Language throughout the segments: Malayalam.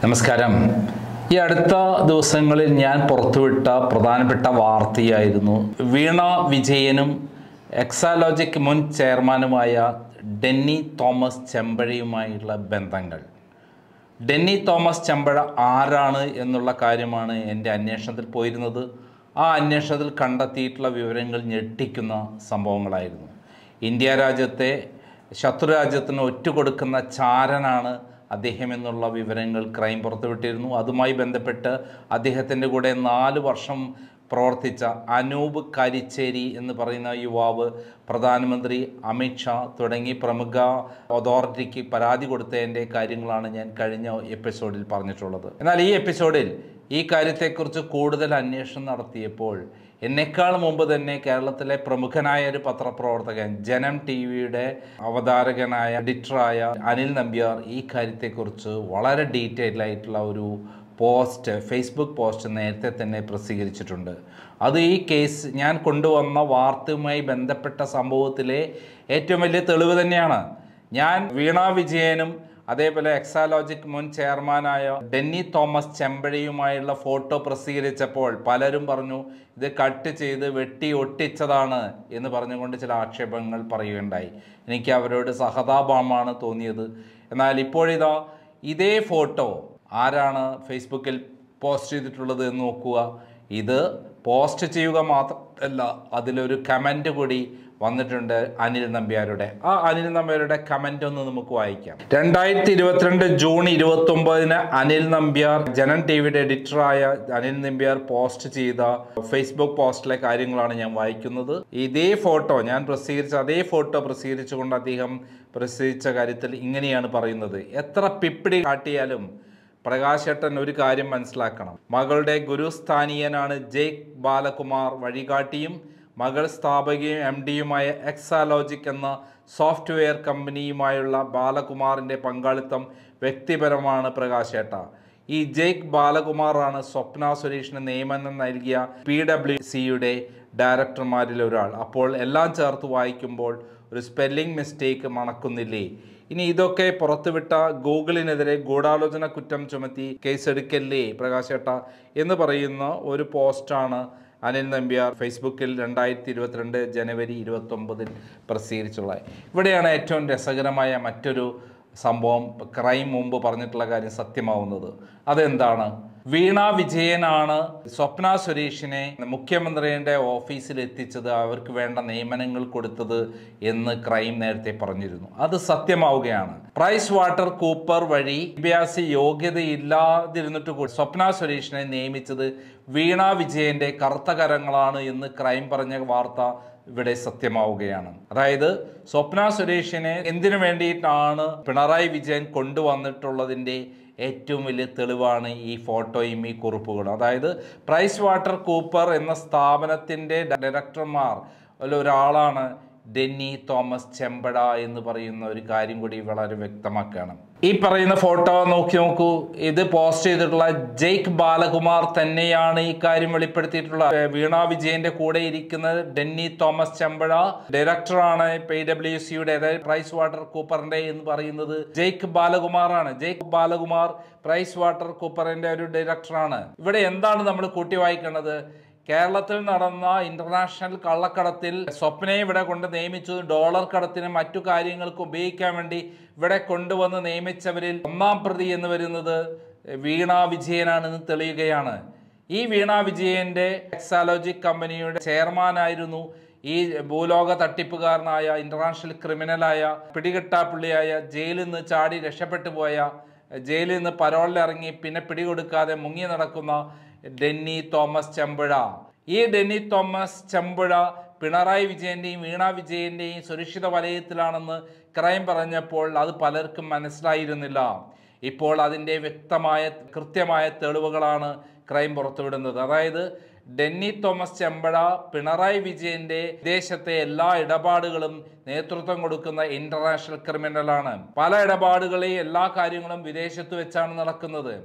നമസ്കാരം ഈ അടുത്ത ദിവസങ്ങളിൽ ഞാൻ പുറത്തുവിട്ട പ്രധാനപ്പെട്ട വാർത്തയായിരുന്നു വീണ വിജയനും എക്സാലോജിക് മുൻ ചെയർമാനുമായ ഡെന്നി തോമസ് ചെമ്പഴയുമായുള്ള ബന്ധങ്ങൾ ഡെന്നി തോമസ് ചെമ്പഴ ആരാണ് എന്നുള്ള കാര്യമാണ് എൻ്റെ അന്വേഷണത്തിൽ പോയിരുന്നത് ആ അന്വേഷണത്തിൽ കണ്ടെത്തിയിട്ടുള്ള വിവരങ്ങൾ ഞെട്ടിക്കുന്ന സംഭവങ്ങളായിരുന്നു ഇന്ത്യ രാജ്യത്തെ ശത്രുരാജ്യത്തിന് ഒറ്റുകൊടുക്കുന്ന ചാരനാണ് അദ്ദേഹം എന്നുള്ള വിവരങ്ങൾ ക്രൈം പുറത്തുവിട്ടിരുന്നു അതുമായി ബന്ധപ്പെട്ട് അദ്ദേഹത്തിൻ്റെ കൂടെ നാല് വർഷം പ്രവർത്തിച്ച അനൂപ് കരിച്ചേരി എന്ന് പറയുന്ന യുവാവ് പ്രധാനമന്ത്രി അമിത്ഷാ തുടങ്ങി പ്രമുഖ അതോറിറ്റിക്ക് പരാതി കൊടുത്തതിൻ്റെ കാര്യങ്ങളാണ് ഞാൻ കഴിഞ്ഞ എപ്പിസോഡിൽ പറഞ്ഞിട്ടുള്ളത് എന്നാൽ ഈ എപ്പിസോഡിൽ ഈ കാര്യത്തെക്കുറിച്ച് കൂടുതൽ അന്വേഷണം നടത്തിയപ്പോൾ എന്നെക്കാൾ മുമ്പ് തന്നെ കേരളത്തിലെ പ്രമുഖനായ ഒരു പത്രപ്രവർത്തകൻ ജനം ടി വിയുടെ അവതാരകനായ എഡിറ്ററായ അനിൽ നമ്പ്യാർ ഈ കാര്യത്തെക്കുറിച്ച് വളരെ ഡീറ്റെയിൽ ആയിട്ടുള്ള ഒരു പോസ്റ്റ് ഫേസ്ബുക്ക് പോസ്റ്റ് നേരത്തെ തന്നെ പ്രസിദ്ധീകരിച്ചിട്ടുണ്ട് അത് ഈ കേസ് ഞാൻ കൊണ്ടുവന്ന വാർത്തയുമായി ബന്ധപ്പെട്ട സംഭവത്തിലെ ഏറ്റവും വലിയ തെളിവ് തന്നെയാണ് ഞാൻ വീണ വിജയനും അതേപോലെ എക്സാലോജിക് മുൻ ചെയർമാനായ ഡെന്നി തോമസ് ചെമ്പഴയുമായുള്ള ഫോട്ടോ പ്രസിദ്ധീകരിച്ചപ്പോൾ പലരും പറഞ്ഞു ഇത് കട്ട് ചെയ്ത് വെട്ടി ഒട്ടിച്ചതാണ് എന്ന് പറഞ്ഞുകൊണ്ട് ചില ആക്ഷേപങ്ങൾ പറയുകയുണ്ടായി എനിക്ക് അവരോട് സഹതാപമാണ് തോന്നിയത് എന്നാൽ ഇപ്പോഴിതാ ഇതേ ഫോട്ടോ ആരാണ് ഫേസ്ബുക്കിൽ പോസ്റ്റ് ചെയ്തിട്ടുള്ളത് എന്ന് നോക്കുക ഇത് പോസ്റ്റ് ചെയ്യുക മാത്രമല്ല അതിലൊരു കമൻറ്റ് കൂടി വന്നിട്ടുണ്ട് അനിൽ നമ്പ്യാരുടെ ആ അനിൽ നമ്പ്യാരുടെ കമൻ്റ് ഒന്ന് നമുക്ക് വായിക്കാം രണ്ടായിരത്തി ഇരുപത്തിരണ്ട് ജൂൺ ഇരുപത്തി ഒമ്പതിന് അനിൽ നമ്പ്യാർ ജനൻ ടി വിയുടെ എഡിറ്ററായ അനിൽ നമ്പ്യാർ പോസ്റ്റ് ചെയ്ത ഫേസ്ബുക്ക് പോസ്റ്റിലെ കാര്യങ്ങളാണ് ഞാൻ വായിക്കുന്നത് ഇതേ ഫോട്ടോ ഞാൻ പ്രസിദ്ധീകരിച്ച അതേ ഫോട്ടോ പ്രസിദ്ധീകരിച്ചുകൊണ്ട് അദ്ദേഹം പ്രസിദ്ധീകരിച്ച കാര്യത്തിൽ ഇങ്ങനെയാണ് പറയുന്നത് എത്ര പിപ്പിടി കാട്ടിയാലും പ്രകാശേട്ടൻ ഒരു കാര്യം മനസ്സിലാക്കണം മകളുടെ ഗുരുസ്ഥാനീയനാണ് ജേക്ക് ബാലകുമാർ വഴികാട്ടിയും മകൾ സ്ഥാപകയും എം ഡിയുമായ എക്സാലോജിക് എന്ന സോഫ്റ്റ്വെയർ കമ്പനിയുമായുള്ള ബാലകുമാറിൻ്റെ പങ്കാളിത്തം വ്യക്തിപരമാണ് പ്രകാശേട്ട ഈ ജേക്ക് ബാലകുമാറാണ് സ്വപ്ന സുരേഷിന് നിയമനം നൽകിയ പി ഡബ്ല്യു സിയുടെ ഡയറക്ടർമാരിൽ ഒരാൾ അപ്പോൾ എല്ലാം ചേർത്ത് വായിക്കുമ്പോൾ ഒരു സ്പെല്ലിംഗ് മിസ്റ്റേക്ക് മണക്കുന്നില്ലേ ഇനി ഇതൊക്കെ പുറത്തുവിട്ട ഗൂഗിളിനെതിരെ ഗൂഢാലോചന കുറ്റം ചുമത്തി കേസെടുക്കല്ലേ പ്രകാശേട്ട എന്ന് പറയുന്ന ഒരു പോസ്റ്റാണ് അനിൽ നമ്പ്യാർ ഫേസ്ബുക്കിൽ രണ്ടായിരത്തി ഇരുപത്തിരണ്ട് ജനുവരി ഇരുപത്തൊമ്പതിൽ പ്രസിദ്ധീകരിച്ചുള്ളത് ഇവിടെയാണ് ഏറ്റവും രസകരമായ മറ്റൊരു സംഭവം ക്രൈം മുമ്പ് പറഞ്ഞിട്ടുള്ള കാര്യം സത്യമാവുന്നത് അതെന്താണ് വീണ വിജയനാണ് സ്വപ്ന സുരേഷിനെ മുഖ്യമന്ത്രിയുടെ ഓഫീസിൽ എത്തിച്ചത് അവർക്ക് വേണ്ട നിയമനങ്ങൾ കൊടുത്തത് എന്ന് ക്രൈം നേരത്തെ പറഞ്ഞിരുന്നു അത് സത്യമാവുകയാണ് പ്രൈസ് വാട്ടർ കൂപ്പർ വഴി വിദ്യാഭ്യാസ യോഗ്യതയില്ലാതിരുന്നിട്ട് കൂടി സ്വപ്ന സുരേഷിനെ നിയമിച്ചത് വീണ വിജയന്റെ കറുത്ത കരങ്ങളാണ് എന്ന് ക്രൈം പറഞ്ഞ വാർത്ത ഇവിടെ സത്യമാവുകയാണ് അതായത് സ്വപ്ന സുരേഷിനെ എന്തിനു വേണ്ടിയിട്ടാണ് പിണറായി വിജയൻ കൊണ്ടുവന്നിട്ടുള്ളതിൻ്റെ ഏറ്റവും വലിയ തെളിവാണ് ഈ ഫോട്ടോയും ഈ കുറിപ്പുകളും അതായത് പ്രൈസ് വാട്ടർ കൂപ്പർ എന്ന സ്ഥാപനത്തിൻ്റെ ഡയറക്ടർമാർ ഒരാളാണ് ഡെന്നി തോമസ് ചെമ്പട എന്ന് പറയുന്ന ഒരു കാര്യം കൂടി വളരെ വ്യക്തമാക്കുകയാണ് ഈ പറയുന്ന ഫോട്ടോ നോക്കി നോക്കൂ ഇത് പോസ്റ്റ് ചെയ്തിട്ടുള്ള ജെയ്ക്ക് ബാലകുമാർ തന്നെയാണ് ഈ കാര്യം വെളിപ്പെടുത്തിയിട്ടുള്ള വീണ വിജയന്റെ കൂടെ ഇരിക്കുന്നത് ഡെന്നി തോമസ് ചെമ്പഴ ഡയറക്ടറാണ് പി ഡബ്ല്യു സിയുടെ അതായത് പ്രൈസ് വാട്ടർ കൂപ്പറിന്റെ എന്ന് പറയുന്നത് ജെയ്ക്ക് ബാലകുമാറാണ് ജെയ്ക്ക് ബാലകുമാർ പ്രൈസ് വാട്ടർ കൂപ്പറിന്റെ ഒരു ഡയറക്ടറാണ് ഇവിടെ എന്താണ് നമ്മൾ കൂട്ടി വായിക്കേണ്ടത് കേരളത്തിൽ നടന്ന ഇന്റർനാഷണൽ കള്ളക്കടത്തിൽ സ്വപ്നയെ ഇവിടെ കൊണ്ട് നിയമിച്ചു ഡോളർ കടത്തിനും മറ്റു കാര്യങ്ങൾക്ക് ഉപയോഗിക്കാൻ വേണ്ടി ഇവിടെ കൊണ്ടുവന്ന് നിയമിച്ചവരിൽ ഒന്നാം പ്രതി എന്ന് വരുന്നത് വീണ വിജയനാണെന്ന് തെളിയുകയാണ് ഈ വീണ വിജയന്റെ എക്സാലോജിക് കമ്പനിയുടെ ചെയർമാനായിരുന്നു ഈ ഭൂലോക തട്ടിപ്പുകാരനായ ഇന്റർനാഷണൽ ക്രിമിനലായ പിടികിട്ടാപ്പുള്ളിയായ ജയിലിൽ നിന്ന് ചാടി രക്ഷപ്പെട്ടു പോയ ജയിലിൽ നിന്ന് പരോളിലിറങ്ങി പിന്നെ പിടികൊടുക്കാതെ മുങ്ങി നടക്കുന്ന ഡെന്നി തോമസ് ചെമ്പുഴ ഈ ഡെന്നി തോമസ് ചെമ്പുഴ പിണറായി വിജയന്റെയും വീണ വിജയന്റെയും സുരക്ഷിത വലയത്തിലാണെന്ന് ക്രൈം പറഞ്ഞപ്പോൾ അത് പലർക്കും മനസ്സിലായിരുന്നില്ല ഇപ്പോൾ അതിൻ്റെ വ്യക്തമായ കൃത്യമായ തെളിവുകളാണ് ക്രൈം പുറത്തുവിടുന്നത് അതായത് ഡെന്നി തോമസ് ചെമ്പഴ പിണറായി വിജയന്റെ വിദേശത്തെ എല്ലാ ഇടപാടുകളും നേതൃത്വം കൊടുക്കുന്ന ഇന്റർനാഷണൽ ക്രിമിനലാണ് പല ഇടപാടുകളെയും എല്ലാ കാര്യങ്ങളും വിദേശത്ത് വെച്ചാണ് നടക്കുന്നത്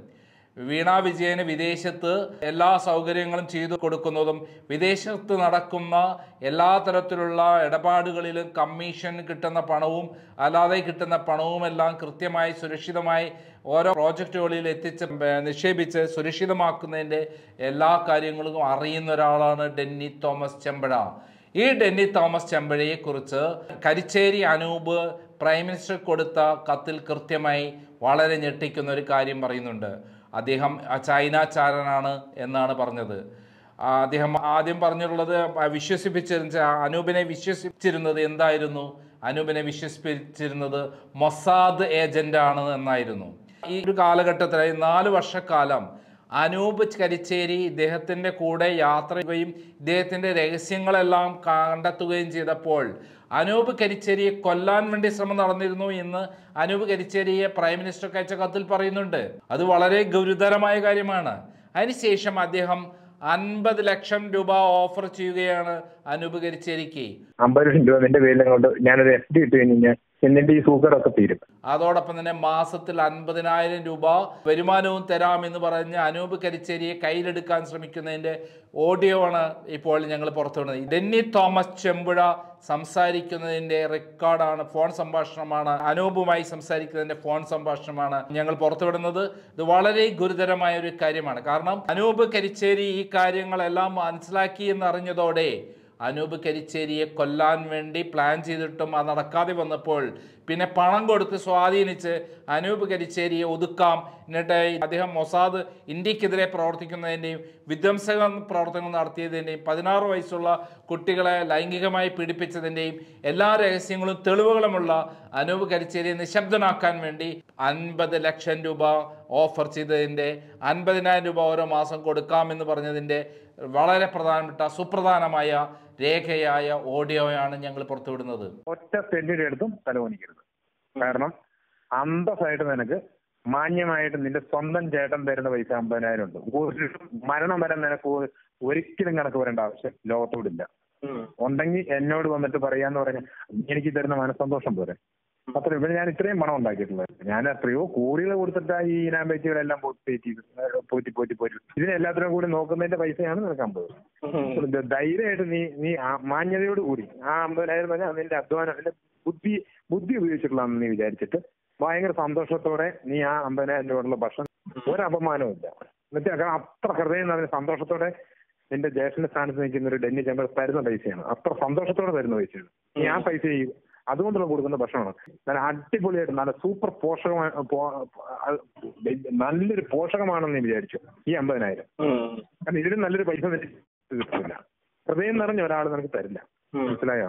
വീണ വിജയന് വിദേശത്ത് എല്ലാ സൗകര്യങ്ങളും ചെയ്തു കൊടുക്കുന്നതും വിദേശത്ത് നടക്കുന്ന എല്ലാ തരത്തിലുള്ള ഇടപാടുകളിലും കമ്മീഷൻ കിട്ടുന്ന പണവും അല്ലാതെ കിട്ടുന്ന പണവുമെല്ലാം കൃത്യമായി സുരക്ഷിതമായി ഓരോ പ്രോജക്റ്റുകളിൽ എത്തിച്ച് ഏർ നിക്ഷേപിച്ച് സുരക്ഷിതമാക്കുന്നതിൻ്റെ എല്ലാ കാര്യങ്ങളും അറിയുന്ന ഒരാളാണ് ഡെന്നി തോമസ് ചെമ്പഴ ഈ ഡെന്നി തോമസ് ചെമ്പഴയെ കുറിച്ച് കരിച്ചേരി അനൂപ് പ്രൈം മിനിസ്റ്റർ കൊടുത്ത കത്തിൽ കൃത്യമായി വളരെ ഞെട്ടിക്കുന്ന ഒരു കാര്യം പറയുന്നുണ്ട് അദ്ദേഹം ചൈനാചാരനാണ് എന്നാണ് പറഞ്ഞത് ആ, അദ്ദേഹം ആദ്യം പറഞ്ഞിട്ടുള്ളത് വിശ്വസിപ്പിച്ചിരുന്ന അനൂപിനെ വിശ്വസിച്ചിരുന്നത് എന്തായിരുന്നു അനൂപിനെ വിശ്വസിപ്പിച്ചിരുന്നത് മൊസാദ് ഏജന്റ് ആണ് എന്നായിരുന്നു ഈ ഒരു കാലഘട്ടത്തിൽ നാല് വർഷക്കാലം അനൂപ് കരിച്ചേരി ഇദ്ദേഹത്തിൻ്റെ കൂടെ യാത്ര ചെയ്യുകയും ഇദ്ദേഹത്തിൻ്റെ രഹസ്യങ്ങളെല്ലാം കണ്ടെത്തുകയും ചെയ്തപ്പോൾ അനൂപ് കരിച്ചേരിയെ കൊല്ലാൻ വേണ്ടി ശ്രമം നടന്നിരുന്നു എന്ന് അനൂപ് കരിച്ചേരിയെ പ്രൈം മിനിസ്റ്റർക്ക് അയച്ച കത്തിൽ പറയുന്നുണ്ട് അത് വളരെ ഗുരുതരമായ കാര്യമാണ് അതിനുശേഷം അദ്ദേഹം അൻപത് ലക്ഷം രൂപ ഓഫർ ചെയ്യുകയാണ് അനൂപ് കരിച്ചേരിക്ക് അമ്പത് ലക്ഷം രൂപ നിന്റെ പേരിൽ കൊണ്ട് ഞാനൊരു എഫ് ഡി ഇട്ട് കഴിഞ്ഞാൽ എന്നിന്റെ ഈ സൂക്കറൊക്കെ തീരും അതോടൊപ്പം തന്നെ മാസത്തിൽ അൻപതിനായിരം രൂപ വരുമാനവും തരാമെന്ന് പറഞ്ഞ് അനൂപ് കരിച്ചേരിയെ കയ്യിലെടുക്കാൻ ശ്രമിക്കുന്നതിന്റെ ഓഡിയോ ആണ് ഇപ്പോൾ ഞങ്ങൾ പുറത്തുവിടുന്നത് ഡെന്നി തോമസ് ചെമ്പുഴ സംസാരിക്കുന്നതിന്റെ റെക്കോർഡാണ് ഫോൺ സംഭാഷണമാണ് അനൂപുമായി സംസാരിക്കുന്നതിന്റെ ഫോൺ സംഭാഷണമാണ് ഞങ്ങൾ പുറത്തുവിടുന്നത് ഇത് വളരെ ഗുരുതരമായ ഒരു കാര്യമാണ് കാരണം അനൂപ് കരിച്ചേരി ഈ കാര്യങ്ങളെല്ലാം മനസ്സിലാക്കി എന്നറിഞ്ഞതോടെ അനൂപ് കരിച്ചേരിയെ കൊല്ലാൻ വേണ്ടി പ്ലാൻ ചെയ്തിട്ടും അത് നടക്കാതെ വന്നപ്പോൾ പിന്നെ പണം കൊടുത്ത് സ്വാധീനിച്ച് അനൂപ് കരിച്ചേരിയെ ഒതുക്കാം എന്നിട്ട് അദ്ദേഹം മൊസാദ് ഇന്ത്യക്കെതിരെ പ്രവർത്തിക്കുന്നതിൻ്റെയും വിധ്വംസക പ്രവർത്തനങ്ങൾ നടത്തിയതിൻ്റെയും പതിനാറ് വയസ്സുള്ള കുട്ടികളെ ലൈംഗികമായി പീഡിപ്പിച്ചതിൻ്റെയും എല്ലാ രഹസ്യങ്ങളും തെളിവുകളുമുള്ള അനൂപ് കരിച്ചേരിയെ നിശബ്ദനാക്കാൻ വേണ്ടി അൻപത് ലക്ഷം രൂപ ഓഫർ ചെയ്തതിൻ്റെ അൻപതിനായിരം രൂപ ഓരോ മാസം കൊടുക്കാമെന്ന് പറഞ്ഞതിൻ്റെ വളരെ പ്രധാനപ്പെട്ട സുപ്രധാനമായ രേഖയായ ഓഡിയോയാണ് ഞങ്ങൾ പുറത്തുവിടുന്നത് ഒറ്റ സെന്റിന്റെ അടുത്തും തലവനിക്കരുത് കാരണം അന്തസ്സായിട്ട് നിനക്ക് മാന്യമായിട്ട് നിന്റെ സ്വന്തം ചേട്ടൻ തരുന്ന പൈസ അമ്പതിനായിരം ഉണ്ട് ഒരു മരണം വരെ നിനക്ക് ഒ- ഒരിക്കലും കണക്ക് വരേണ്ട ആവശ്യം ലോകത്തോടില്ല ഉണ്ടെങ്കിൽ എന്നോട് വന്നിട്ട് പറയാന്ന് പറഞ്ഞാൽ എനിക്ക് തരുന്ന മനസ്സന്തോഷം പോരെ അത്ര ഇവിടെ ഞാൻ ഇത്രയും പണം ഉണ്ടാക്കിയിട്ടുള്ളത് ഞാൻ എത്രയോ കോടികൾ കൊടുത്തിട്ടാ ഈ ഇനാമ്പേറ്റുകളെല്ലാം പോറ്റി പോറ്റി പോറ്റി പോറ്റി ഇതിനെല്ലാത്തിനും കൂടി നോക്കുന്നതിന്റെ പൈസയാണ് നിനക്ക് അമ്പത് ഇത് ധൈര്യമായിട്ട് നീ നീ ആ മാന്യതയോട് കൂടി ആ അമ്പതിനായിരം പറഞ്ഞാൽ നിന്റെ അധ്വാനം നിന്റെ ബുദ്ധി ബുദ്ധി ഉപയോഗിച്ചിട്ടുള്ളതെന്ന് നീ വിചാരിച്ചിട്ട് ഭയങ്കര സന്തോഷത്തോടെ നീ ആ അമ്പതിനായിരം രൂപയുള്ള ഭക്ഷണം ഒരു അപമാനവും ഇല്ല എന്നിട്ട് അത്ര ഹൃദയം നിറഞ്ഞ സന്തോഷത്തോടെ നിന്റെ ജ്യേഷ്ഠന്റെ സ്ഥാനത്ത് നിൽക്കുന്ന ഒരു ഡെന്നി ചെമ്പർ തരുന്ന പൈസയാണ് അത്ര സന്തോഷത്തോടെ തരുന്ന പൈസയാണ് നീ ആ പൈസ ഈ അതുകൊണ്ടുള്ള കൊടുക്കുന്ന ഭക്ഷണമാണ് നല്ല അടിപൊളിയായിട്ട് നല്ല സൂപ്പർ പോഷകമായ പോ- അത് നല്ലൊരു പോഷകമാണെന്ന് നീ വിചാരിച്ചു ഈ അമ്പതിനായിരം കാരണം ഇതിലും നല്ലൊരു പൈസ നിനക്ക് കിട്ടില്ല ഹൃദയം നിറഞ്ഞ ഒരാൾ നിനക്ക് തരില്ല മനസ്സിലായോ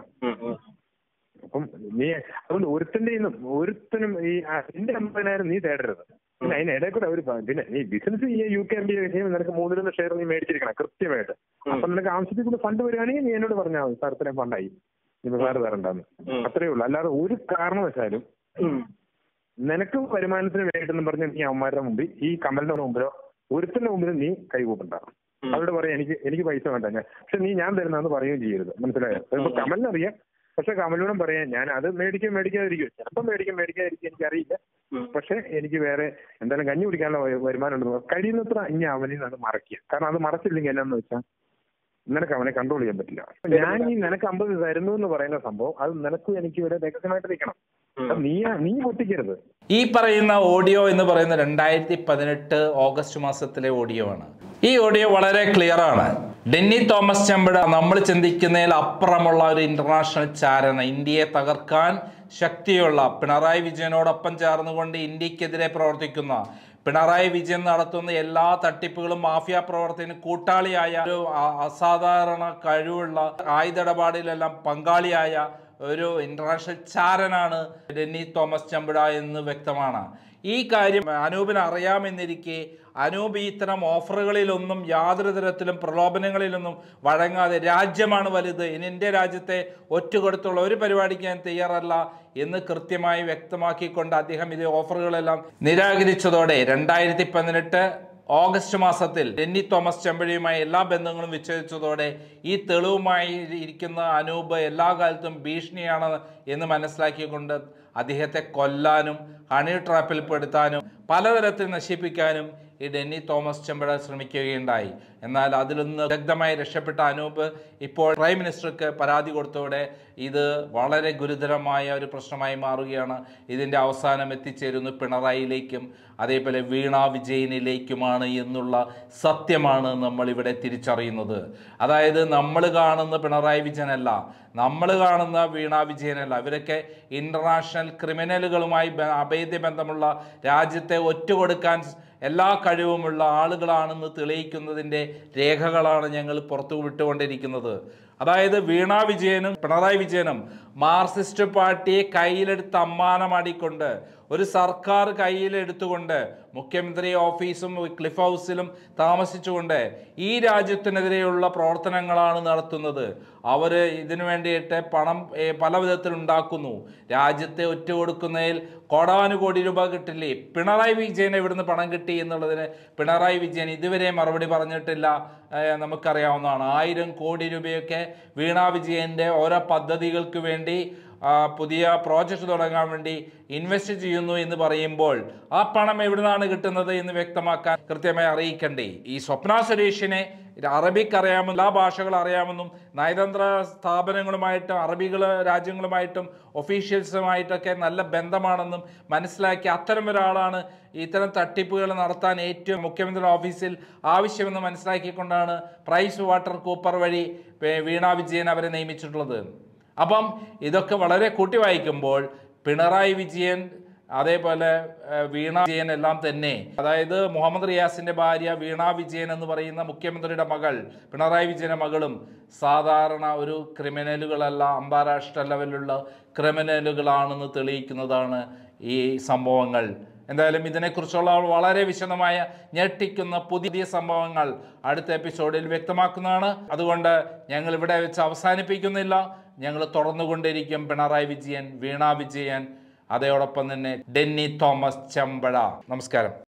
അപ്പം നീ അതുകൊണ്ട് ഒരുത്തന്റെ ഒരുത്തനും ഈ ആ, നിന്റെ അമ്പതിനായിരം നീ തേടരുത് പിന്നെ അതിനിടയിൽ കൂടെ ഒരു പ- പിന്നെ നീ ബിസിനസ് ഈ യു കെ എം ബി ചെയ്യുമ്പോൾ നിനക്ക് മൂന്നിലൊന്ന് ഷെയർ നീ മേടിച്ചിരിക്കണം കൃത്യമായിട്ട് അപ്പൊ നിനക്ക് ആവശ്യത്തിൽ കൂടെ ഫണ്ട് വരികയാണെങ്കിൽ നീ എന്നോട് പറഞ്ഞാൽ മതി സാർ ഇത്രയും ഫണ്ടായി ഇനി സാറ് തരണ്ടെന്ന് അത്രേ ഉള്ളൂ അല്ലാതെ ഒരു കാരണവശാലും നിനക്ക് വരുമാനത്തിന് വേണ്ടിട്ടെന്ന് പറഞ്ഞ് നീ അവന്മാരുടെ മുമ്പിൽ ഈ കമലിന്റെ മുമ്പിലോ ഒരുത്തിന്റെ മുമ്പിലും നീ കൈകൂപ്പണ്ട അവരോട് പറയാം എനിക്ക് എനിക്ക് പൈസ വേണ്ട ഞാൻ പക്ഷെ നീ ഞാൻ തരുന്നതെന്ന് പറയുകയും ചെയ്യരുത് മനസ്സിലായോ ഇപ്പൊ കമലിനറിയാം പക്ഷെ കമലിനോടും പറയാം ഞാൻ അത് മേടിക്കാൻ മേടിക്കാതിരിക്കും ചിലപ്പോൾ മേടിക്കാൻ മേടിക്കാതിരിക്കും എനിക്കറിയില്ല പക്ഷെ എനിക്ക് വേറെ എന്തായാലും കഞ്ഞി കുടിക്കാനുള്ള വ- വരുമാനം ഉണ്ടെന്ന് പറ- കഴിയുന്നത്ര ഇനി അവനിൽ നിന്ന് അത് മറക്കുക കാരണം അത് മറച്ചില്ലെങ്കിൽ എന്നാന്ന് വെച്ചാൽ നിനക്ക് അവനെ കൺട്രോൾ ചെയ്യാൻ പറ്റില്ല ഞാൻ ഈ നിനക്ക് അമ്പത് തരുന്നു എന്ന് പറയുന്ന സംഭവം അത് നിനക്കും എനിക്ക് ഇവിടെ രഹസ്യമായിട്ട് നിൽക്കണം അത് നീ നീ പൊട്ടിക്കരുത് ഈ പറയുന്ന ഓഡിയോ എന്ന് പറയുന്ന രണ്ടായിരത്തി പതിനെട്ട് ഓഗസ്റ്റ് മാസത്തിലെ ഓഡിയോ ആണ് ഈ ഓഡിയോ വളരെ ക്ലിയർ ആണ് ഡെന്നി തോമസ് ചെമ്പട നമ്മൾ ചിന്തിക്കുന്നതിൽ അപ്പുറമുള്ള ഒരു ഇന്റർനാഷണൽ ചാരന ഇന്ത്യയെ തകർക്കാൻ ശക്തിയുള്ള പിണറായി വിജയനോടൊപ്പം ചേർന്നുകൊണ്ട് ഇന്ത്യക്കെതിരെ പ്രവർത്തിക്കുന്ന പിണറായി വിജയൻ നടത്തുന്ന എല്ലാ തട്ടിപ്പുകളും മാഫിയ പ്രവർത്തന കൂട്ടാളിയായ ഒരു അ- അസാധാരണ കഴിവുള്ള ആയുധ പങ്കാളിയായ ഒരു ഇന്റർനാഷണൽ ചാരനാണ് ഡെന്നി തോമസ് ചമ്പിട എന്ന് വ്യക്തമാണ് ഈ കാര്യം അനൂപിന് അറിയാമെന്നിരിക്കെ അനൂപ് ഈ ഇത്തരം ഓഫറുകളിലൊന്നും യാതൊരു തരത്തിലും പ്രലോഭനങ്ങളിലൊന്നും വഴങ്ങാതെ രാജ്യമാണ് വലുത് ഇനി എൻ്റെ രാജ്യത്തെ ഒറ്റുകൊടുത്തുള്ള ഒരു പരിപാടിക്ക് ഞാൻ തയ്യാറല്ല എന്ന് കൃത്യമായി വ്യക്തമാക്കിക്കൊണ്ട് അദ്ദേഹം ഇത് ഓഫറുകളെല്ലാം നിരാകരിച്ചതോടെ രണ്ടായിരത്തി പതിനെട്ട് ഓഗസ്റ്റ് മാസത്തിൽ ഡെന്നി തോമസ് ചെമ്പഴിയുമായി എല്ലാ ബന്ധങ്ങളും വിച്ഛേദിച്ചതോടെ ഈ തെളിവുമായി ഇരിക്കുന്ന അനൂപ് എല്ലാ കാലത്തും ഭീഷണിയാണ് എന്ന് മനസ്സിലാക്കിക്കൊണ്ട് അദ്ദേഹത്തെ കൊല്ലാനും ഹണി ട്രാപ്പിൽ പെടുത്താനും പലതരത്തിൽ നശിപ്പിക്കാനും ഈ ഡെന്നി തോമസ് ചെമ്പഴ ശ്രമിക്കുകയുണ്ടായി എന്നാൽ അതിൽ നിന്ന് ദഗ്ധമായി രക്ഷപ്പെട്ട അനൂപ് ഇപ്പോൾ പ്രൈം മിനിസ്റ്റർക്ക് പരാതി കൊടുത്തോടെ ഇത് വളരെ ഗുരുതരമായ ഒരു പ്രശ്നമായി മാറുകയാണ് ഇതിൻ്റെ അവസാനം എത്തിച്ചേരുന്നു പിണറായിയിലേക്കും അതേപോലെ വീണ വിജയനിലേക്കുമാണ് എന്നുള്ള സത്യമാണ് നമ്മൾ ഇവിടെ തിരിച്ചറിയുന്നത് അതായത് നമ്മൾ കാണുന്ന പിണറായി വിജയനല്ല നമ്മൾ കാണുന്ന വീണ വിജയനല്ല ഇവരൊക്കെ ഇന്റർനാഷണൽ ക്രിമിനലുകളുമായി ബ- അഭേദ്യ ബന്ധമുള്ള രാജ്യത്തെ ഒറ്റുകൊടുക്കാൻ എല്ലാ കഴിവുമുള്ള ആളുകളാണെന്ന് തെളിയിക്കുന്നതിൻ്റെ രേഖകളാണ് ഞങ്ങൾ പുറത്തു വിട്ടുകൊണ്ടിരിക്കുന്നത് അതായത് വീണ വിജയനും പിണറായി വിജയനും മാർക്സിസ്റ്റ് പാർട്ടിയെ കയ്യിലെടുത്ത് അമ്മാനമാടിക്കൊണ്ട് ഒരു സർക്കാർ കയ്യിലെടുത്തുകൊണ്ട് മുഖ്യമന്ത്രി ഓഫീസും ക്ലിഫ് ഹൗസിലും താമസിച്ചുകൊണ്ട് ഈ രാജ്യത്തിനെതിരെയുള്ള പ്രവർത്തനങ്ങളാണ് നടത്തുന്നത് അവർ ഇതിനു വേണ്ടിയിട്ട് പണം ഏ, പല വിധത്തിൽ ഉണ്ടാക്കുന്നു രാജ്യത്തെ ഒറ്റുകൊടുക്കുന്നതിൽ കോടാനുകോടി രൂപ കിട്ടില്ലേ പിണറായി വിജയൻ എവിടുന്ന് പണം കിട്ടി എന്നുള്ളതിന് പിണറായി വിജയൻ ഇതുവരെ മറുപടി പറഞ്ഞിട്ടില്ല ഏ, നമുക്കറിയാവുന്നതാണ് ആയിരം കോടി രൂപയൊക്കെ വീണ വിജയൻ്റെ ഓരോ പദ്ധതികൾക്ക് വേണ്ടി ആ, പുതിയ പ്രോജക്റ്റ് തുടങ്ങാൻ വേണ്ടി ഇൻവെസ്റ്റ് ചെയ്യുന്നു എന്ന് പറയുമ്പോൾ ആ പണം എവിടുന്നാണ് കിട്ടുന്നത് എന്ന് വ്യക്തമാക്കാൻ കൃത്യമായി അറിയിക്കണ്ടേ ഈ സ്വപ്ന സുരേഷിനെ അറബിക്ക് അറിയാമെന്നും എല്ലാ ഭാഷകൾ അറിയാമെന്നും നയതന്ത്ര സ്ഥാപനങ്ങളുമായിട്ടും അറബികൾ രാജ്യങ്ങളുമായിട്ടും ഒഫീഷ്യൽസുമായിട്ടൊക്കെ നല്ല ബന്ധമാണെന്നും മനസ്സിലാക്കി അത്തരം ഒരാളാണ് ഇത്തരം തട്ടിപ്പുകൾ നടത്താൻ ഏറ്റവും മുഖ്യമന്ത്രി ഓഫീസിൽ ആവശ്യമെന്ന് മനസ്സിലാക്കിക്കൊണ്ടാണ് പ്രൈസ് വാട്ടർ കൂപ്പർ വഴി ഏ, വീണ വിജയൻ അവരെ നിയമിച്ചിട്ടുള്ളത് അപ്പം ഇതൊക്കെ വളരെ കൂട്ടി വായിക്കുമ്പോൾ പിണറായി വിജയൻ അതേപോലെ ഏഹ്, വീണ വിജയൻ എല്ലാം തന്നെ അതായത് മുഹമ്മദ് റിയാസിന്റെ ഭാര്യ വീണ വിജയൻ എന്ന് പറയുന്ന മുഖ്യമന്ത്രിയുടെ മകൾ പിണറായി വിജയന്റെ മകളും സാധാരണ ഒരു ക്രിമിനലുകളല്ല അന്താരാഷ്ട്ര ലെവലിലുള്ള ക്രിമിനലുകളാണെന്ന് തെളിയിക്കുന്നതാണ് ഈ സംഭവങ്ങൾ എന്തായാലും ഇതിനെക്കുറിച്ചുള്ള വളരെ വിശദമായ ഞെട്ടിക്കുന്ന പുതിയ സംഭവങ്ങൾ അടുത്ത എപ്പിസോഡിൽ വ്യക്തമാക്കുന്നതാണ് അതുകൊണ്ട് ഞങ്ങൾ ഇവിടെ വെച്ച് അവസാനിപ്പിക്കുന്നില്ല ഞങ്ങൾ തുടർന്നുകൊണ്ടിരിക്കും പിണറായി വിജയൻ വീണ വിജയൻ അതോടൊപ്പം തന്നെ ഡെന്നി തോമസ് ചെമ്പഴ നമസ്കാരം